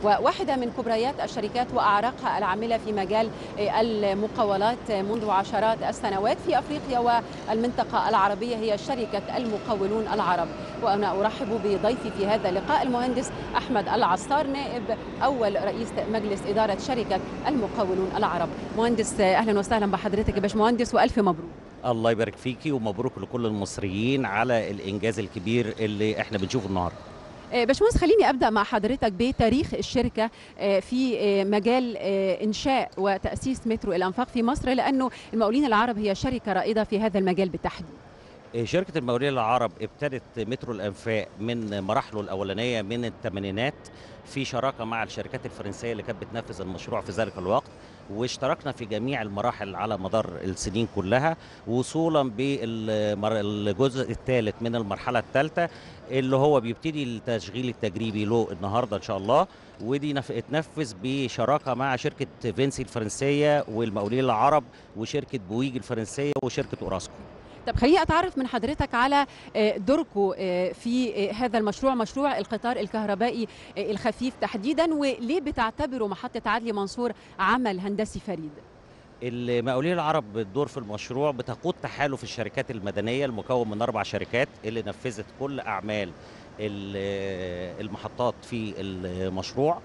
وواحدة من كبريات الشركات وأعراقها العاملة في مجال المقاولات منذ عشرات السنوات في أفريقيا والمنطقة العربية هي شركة المقاولون العرب وأنا أرحب بضيفي في هذا اللقاء المهندس أحمد العصار نائب أول رئيس مجلس إدارة شركة المقاولون العرب مهندس أهلا وسهلا بحضرتك يا باشمهندس وألف مبروك الله يبارك فيكي ومبروك لكل المصريين على الانجاز الكبير اللي احنا بنشوفه النهارده باشمهندس خليني ابدا مع حضرتك بتاريخ الشركه في مجال انشاء وتاسيس مترو الانفاق في مصر لانه المقاولين العرب هي شركه رائده في هذا المجال بالتحديد شركة المقاولين العرب ابتدت مترو الأنفاق من مراحله الأولانية من الثمانينات في شراكة مع الشركات الفرنسية اللي كانت بتنفذ المشروع في ذلك الوقت واشتركنا في جميع المراحل على مدار السنين كلها وصولا بالجزء الثالث من المرحلة الثالثة اللي هو بيبتدي التشغيل التجريبي له النهارده ان شاء الله ودي اتنفذ بشراكه مع شركه فينسي الفرنسيه والمقاولين العرب وشركه بويج الفرنسيه وشركه اوراسكو طب خليني اتعرف من حضرتك على دوركم في هذا المشروع مشروع القطار الكهربائي الخفيف تحديدا وليه بتعتبروا محطه عدلي منصور عمل هندسي فريد المقاولين العرب الدور في المشروع بتقود تحالف الشركات المدنيه المكون من اربع شركات اللي نفذت كل اعمال المحطات في المشروع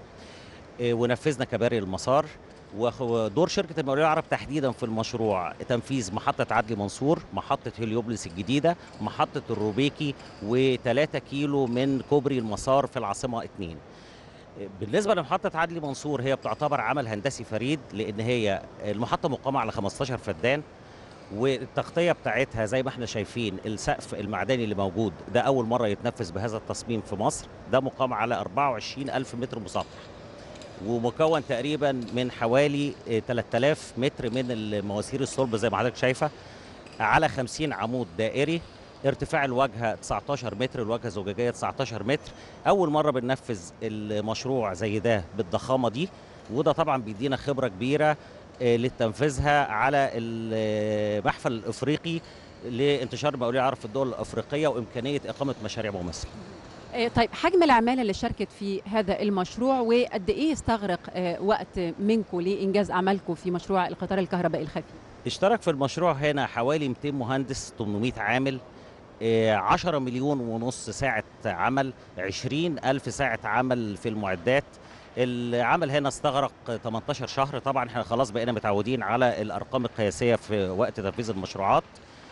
ونفذنا كباري المسار ودور شركه المقاولين العرب تحديدا في المشروع تنفيذ محطه عدلي منصور محطه هليوبلس الجديده محطه الروبيكي و3 كيلو من كوبري المسار في العاصمه 2 بالنسبه لمحطه عدلي منصور هي بتعتبر عمل هندسي فريد لان هي المحطه مقامه على 15 فدان والتغطيه بتاعتها زي ما احنا شايفين السقف المعدني اللي موجود ده اول مره يتنفذ بهذا التصميم في مصر ده مقام على 24 الف متر مسطح ومكون تقريبا من حوالي 3000 متر من المواسير الصلب زي ما حضرتك شايفه على 50 عمود دائري ارتفاع الواجهه 19 متر الواجهه زجاجيه 19 متر اول مره بننفذ المشروع زي ده بالضخامه دي وده طبعا بيدينا خبره كبيره لتنفيذها على المحفل الافريقي لانتشار المقاولين العرب في الدول الافريقيه وامكانيه اقامه مشاريع مماثله طيب حجم العماله اللي شاركت في هذا المشروع وقد ايه استغرق وقت منكم لانجاز اعمالكم في مشروع القطار الكهربائي الخفيف اشترك في المشروع هنا حوالي 200 مهندس 800 عامل 10 مليون ونص ساعة عمل 20 ألف ساعة عمل في المعدات العمل هنا استغرق 18 شهر طبعا احنا خلاص بقينا متعودين على الأرقام القياسية في وقت تنفيذ المشروعات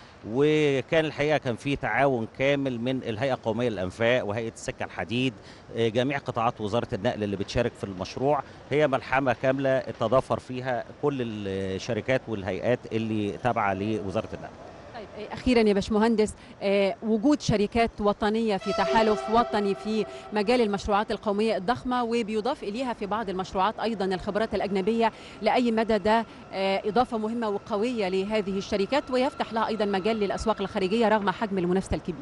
وكان الحقيقه كان في تعاون كامل من الهيئه القوميه للانفاق وهيئه السكه الحديد جميع قطاعات وزاره النقل اللي بتشارك في المشروع هي ملحمه كامله تضافر فيها كل الشركات والهيئات اللي تابعه لوزاره النقل طيب اخيرا يا باشمهندس وجود شركات وطنيه في تحالف وطني في مجال المشروعات القوميه الضخمه وبيضاف اليها في بعض المشروعات ايضا الخبرات الاجنبيه لاي مدى ده اضافه مهمه وقويه لهذه الشركات ويفتح لها ايضا مجال للاسواق الخارجيه رغم حجم المنافسه الكبير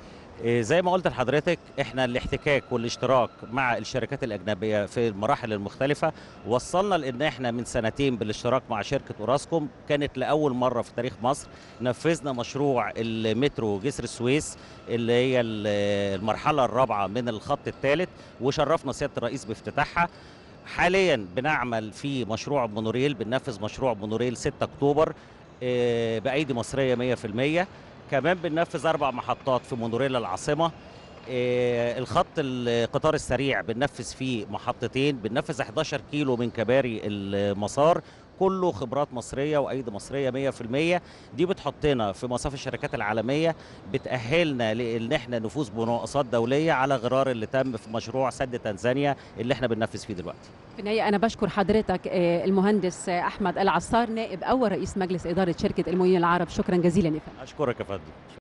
زي ما قلت لحضرتك احنا الاحتكاك والاشتراك مع الشركات الاجنبيه في المراحل المختلفه وصلنا لان احنا من سنتين بالاشتراك مع شركه اوراسكوم كانت لاول مره في تاريخ مصر نفذنا مشروع المترو جسر السويس اللي هي المرحله الرابعه من الخط الثالث وشرفنا سياده الرئيس بافتتاحها حاليا بنعمل في مشروع مونوريل بننفذ مشروع مونوريل 6 اكتوبر بايدي مصريه 100% كمان بننفذ اربع محطات في مونوريل العاصمه آه الخط القطار السريع بننفذ فيه محطتين بننفذ 11 كيلو من كباري المسار كله خبرات مصريه وايدي مصريه 100% دي بتحطنا في مصاف الشركات العالميه بتاهلنا لان احنا نفوز بمناقصات دوليه على غرار اللي تم في مشروع سد تنزانيا اللي احنا بننفذ فيه دلوقتي. في النهايه انا بشكر حضرتك المهندس احمد العصار نائب اول رئيس مجلس اداره شركه المقاولين العرب شكرا جزيلا يا فندم. اشكرك يا فندم.